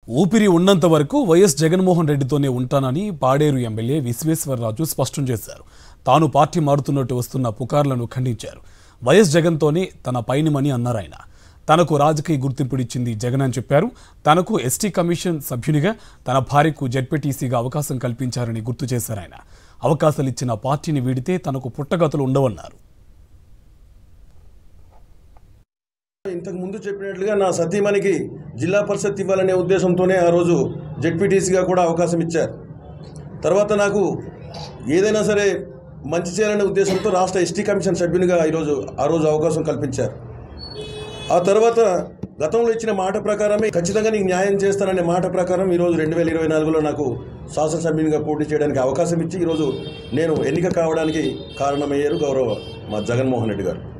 ఊపిరి ఉన్నంత వరకు వైఎస్ జగన్మోహన్ రెడ్డితోనే ఉంటానని పాడేరు ఎమ్మెల్యే విశ్వేశ్వరరాజు స్పష్టం చేశారు తాను పార్టీ మారుతున్నట్టు వస్తున్న పుకార్లను ఖండించారు వైఎస్ జగన్తోనే తన పైనమని అన్నారు ఆయన తనకు రాజకీయ గుర్తింపునిచ్చింది జగన్ అని చెప్పారు తనకు ఎస్టీ కమిషన్ సభ్యునిగా తన భార్యకు జెడ్పీటీసీగా అవకాశం కల్పించారని గుర్తు చేశారు ఆయన అవకాశాలు ఇచ్చిన పార్టీని వీడితే తనకు పుట్టగతులు ఉండవన్నారు ఇంతకు ముందు చెప్పినట్లుగా నా సతీమణికి జిల్లా పరిషత్ ఇవ్వాలనే ఉద్దేశంతోనే ఆ రోజు జెడ్పీటీసీగా కూడా అవకాశం ఇచ్చారు తర్వాత నాకు ఏదైనా సరే మంచి చేయాలనే ఉద్దేశంతో రాష్ట్ర ఎస్టీ కమిషన్ సభ్యునిగా ఈరోజు ఆ రోజు అవకాశం కల్పించారు ఆ తర్వాత గతంలో ఇచ్చిన మాట ప్రకారమే ఖచ్చితంగా నీకు న్యాయం చేస్తాననే మాట ప్రకారం ఈరోజు రెండు వేల ఇరవై నాలుగులో నాకు శాసనసభ్యునిగా పోటీ చేయడానికి అవకాశం ఇచ్చి ఈరోజు నేను ఎన్నిక కావడానికి కారణమయ్యారు గౌరవ మా జగన్మోహన్ రెడ్డి గారు